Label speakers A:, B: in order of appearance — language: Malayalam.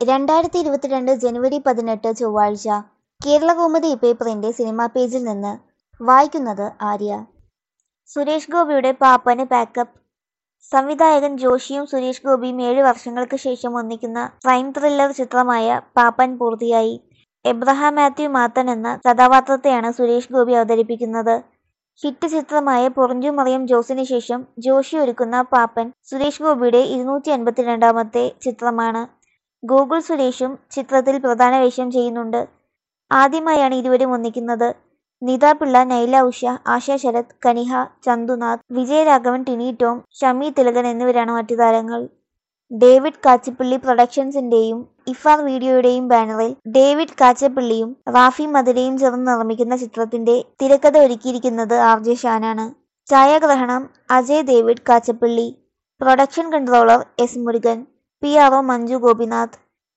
A: രണ്ടായിരത്തി ഇരുപത്തിരണ്ട് ജനുവരി പതിനെട്ട് ചൊവ്വാഴ്ച കേരളകൗമുദി പേപ്പറിന്റെ സിനിമാ പേജിൽ നിന്ന് വായിക്കുന്നത് ആര്യ സുരേഷ് ഗോപിയുടെ പാപ്പന് പാക്കപ്പ് സംവിധായകൻ ജോഷിയും സുരേഷ് ഗോപിയും ഏഴ് വർഷങ്ങൾക്ക് ശേഷം ഒന്നിക്കുന്ന ക്രൈം ത്രില്ലർ ചിത്രമായ പാപ്പൻ പൂർത്തിയായി എബ്രഹാം മാത്യു മാത്തൻ എന്ന കഥാപാത്രത്തെയാണ് സുരേഷ് ഗോപി അവതരിപ്പിക്കുന്നത് ഹിറ്റ് ചിത്രമായ പൊറിഞ്ചു മറിയം ജോസിന് ശേഷം ജോഷി ഒരുക്കുന്ന പാപ്പൻ സുരേഷ് ഗോപിയുടെ ഇരുന്നൂറ്റി അൻപത്തിരണ്ടാമത്തെ ചിത്രമാണ് ഗൂഗിൾ സുരേഷും ചിത്രത്തിൽ പ്രധാന വേഷം ചെയ്യുന്നുണ്ട് ആദ്യമായാണ് ഇരുവരും ഒന്നിക്കുന്നത് നിത പിള്ള നൈല ഉഷ ആശ ശരത് കനിഹ ചന്തുനാഥ് വിജയരാഘവൻ ടിനി ടോം ഷമി തിലകൻ എന്നിവരാണ് മറ്റു താരങ്ങൾ ഡേവിഡ് കാച്ചിപ്പള്ളി പ്രൊഡക്ഷൻസിന്റെയും ഇഫാർ വീഡിയോയുടെയും ബാനറിൽ ഡേവിഡ് കാച്ചപ്പള്ളിയും റാഫി മധുരയും ചേർന്ന് നിർമ്മിക്കുന്ന ചിത്രത്തിന്റെ തിരക്കഥ ഒരുക്കിയിരിക്കുന്നത് ആർ ജെ ഷാനാണ് ഛായാഗ്രഹണം Ajay David Kachappilly production controller S Murugan P R O Manju Gopinath